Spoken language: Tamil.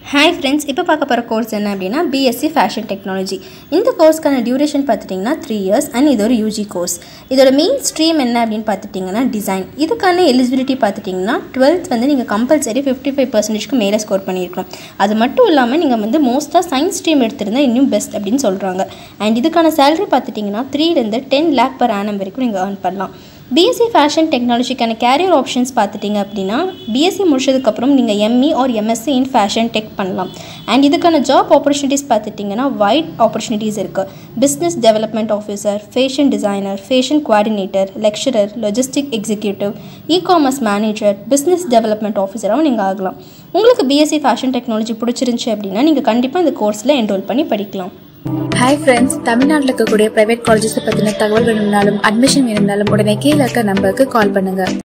ஹாய் ஃப்ரெண்ட்ஸ் இப்போ பார்க்க போகிற கோர்ஸ் என்ன அப்படின்னா பிஎஸ்சி ஃபேஷன் டெக்னாலஜி இந்த கோர்ஸ்க்கான டியூரேஷன் பார்த்துட்டிங்கன்னா த்ரீ இயர்ஸ் அண்ட் இது ஒரு யூஜி கோர்ஸ் இதோட மெயின் ஸ்ட்ரீம் என்ன அப்படின்னு பார்த்துட்டிங்கன்னா டிசைன் இதுக்கான எலிஜிபிலிட்டி பார்த்துட்டிங்கன்னா டுவெல்த் வந்து நீங்கள் கம்பல்சரி ஃபிஃப்டி ஃபைவ் பர்சன்டேஜ்க்கு மேலே ஸ்கோர் பண்ணியிருக்கணும் அது மட்டும் இல்லாமல் நீங்கள் வந்து மோஸ்ட்டாக சயின்ஸ் ஸ்ட்ரீம் எடுத்திருந்தா இன்னும் பெஸ்ட் அப்படின்னு சொல்கிறாங்க அண்ட் இதுக்கான சேலரி பார்த்துட்டிங்கன்னா த்ரீலேருந்து டென் லேக் பர் ஆனம் வரைக்கும் நீங்கள் earn பண்ணலாம் பிஎஸ்சி ஃபேஷன் டெக்னாலஜிக்கான கேரியர் ஆப்ஷன்ஸ் பார்த்துட்டிங்க அப்படின்னா பிஎஸ்சி முடிச்சதுக்கப்புறம் நீங்கள் ME or MSc in fashion tech பண்ணலாம் அண்ட் இதுக்கான ஜாப் ஆப்பர்ச்சுனிட்டிஸ் பார்த்துட்டிங்கன்னா வைட் ஆப்பர்ச்சுனிட்டிஸ் இருக்குது business development officer fashion designer fashion coordinator lecturer logistic executive e commerce manager business development ஆஃபீஸராகவும் நீங்கள் ஆகலாம் உங்களுக்கு பிஎஸ்சி ஃபேஷன் டெக்னாலஜி பிடிச்சிருந்துச்சி அப்படின்னா நீங்கள் கண்டிப்பாக இந்த கோர்ஸில் என்ரோல் பண்ணி படிக்கலாம் ஹாய் ஃப்ரெண்ட்ஸ் தமிழ்நாட்டில் இருக்கக்கூடிய பிரைவேட் காலேஜஸ் பற்றின தகவல் வேணும்னாலும் அட்மிஷன் வேணும்னாலும் உடனே கீழே இருக்க நம்பருக்கு கால் பண்ணுங்க